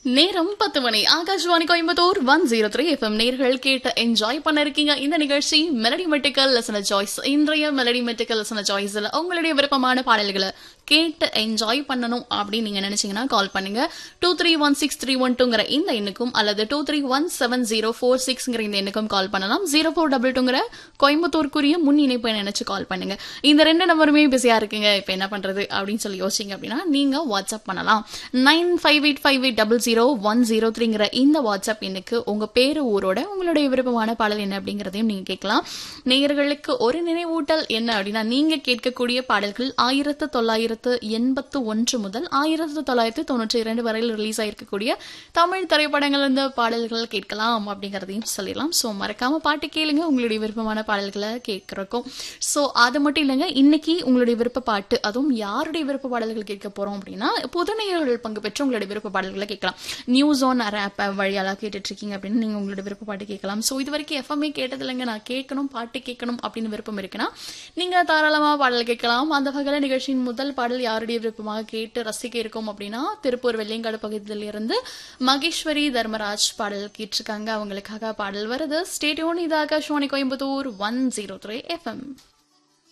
நேரம் பத்து மணி Akashvani Coimbatore one zero three FM நேர்கள் கேட்டு என்ஜாய் பண்ண இருக்கீங்க இந்த நிகழ்ச்சி மெலடி மெட்டிக்கல் லெசன சாய்ஸ் இன்றைய மெலடி மெட்டிக்கல் லெசன சாய்ஸ்ல உங்களுடைய விருப்பமான பாடல்களை கேட்டு என்ஜாய் பண்ணணும் அப்படின்னு நீங்க நினைச்சீங்கன்னா கால் பண்ணுங்க two three one six three one டூங்கிற இந்த எண்ணுக்கும் அல்லது two three one seven zero four சிக்ஸ்ங்கிற இந்த எண்ணுக்கும் கால் பண்ணலாம் ஜீரோ ஃபோர் டபுள் டூங்கிற கோயம்புத்தூருக்குரிய முன் இணைப்பை நினைச்சு கால் பண்ணுங்க இந்த ரெண்டு நம்பருமே பிஸியா இருக்குங்க இப்ப என்ன பண்றது அப்படின்னு சொல்லி யோசிங்க அப்படின்னா நீங்க வாட்ஸ்அப் பண்ணலாம் nine five eight five eight double zero one zero த்ரீங்கிற இந்த வாட்ஸ்அப் எண்ணுக்கு உங்க பேரு ஊரோட உங்களுடைய விருப்பமான பாடல் என்ன அப்படிங்கறதையும் நீங்க கேட்கலாம் நேயர்களுக்கு ஒரு நினைவூட்டல் என்ன அப்படின்னா நீங்க கேட்கக்கூடிய பாடல்கள் ஆயிரத்து தொள்ளாயிரத்து எண்பத்து ஒன்று முதல் ஆயிரத்து தொள்ளாயிரத்து தொண்ணூற்றி இரண்டு வரையில் ரிலீஸ் ஆயிருக்கக்கூடிய தமிழ் திரைப்படங்கள் இந்த பாடல்கள் கேட்கலாம் அப்படிங்கறதையும் சொல்லிடலாம் ஸோ மறக்காம பாட்டு கேளுங்க உங்களுடைய விருப்பமான பாடல்களை கேட்கறக்கும் ஸோ அது மட்டும் இல்லைங்க இன்னைக்கு உங்களுடைய விருப்ப பாட்டு அதுவும் யாருடைய விருப்ப பாடல்கள் கேட்க போறோம் அப்படின்னா புதுநேயர்கள் பங்கு பெற்று உங்களுடைய விருப்ப பாடல்களை கேட்கலாம் நியூஸ் ஆன் ஆப் வழியாலாம் கேட்டுட்டு இருக்கீங்க அப்படின்னு நீங்க உங்களுடைய விருப்ப பாட்டு கேட்கலாம் ஸோ இது வரைக்கும் எஃப்எம்ஏ கேட்டது இல்லைங்க நான் கேட்கணும் பாட்டு கேட்கணும் அப்படின்னு விருப்பம் இருக்குன்னா நீங்க தாராளமா பாடல் கேட்கலாம் அந்த வகையில நிகழ்ச்சியின் முதல் பாடல் யாருடைய விருப்பமாக கேட்டு ரசிக்க இருக்கோம் அப்படின்னா திருப்பூர் வெள்ளியங்காடு பகுதியிலிருந்து மகேஸ்வரி தர்மராஜ் பாடல் கேட்டிருக்காங்க அவங்களுக்காக பாடல் வருது ஸ்டேடியோன் இது Akashvani Coimbatore one zero three FM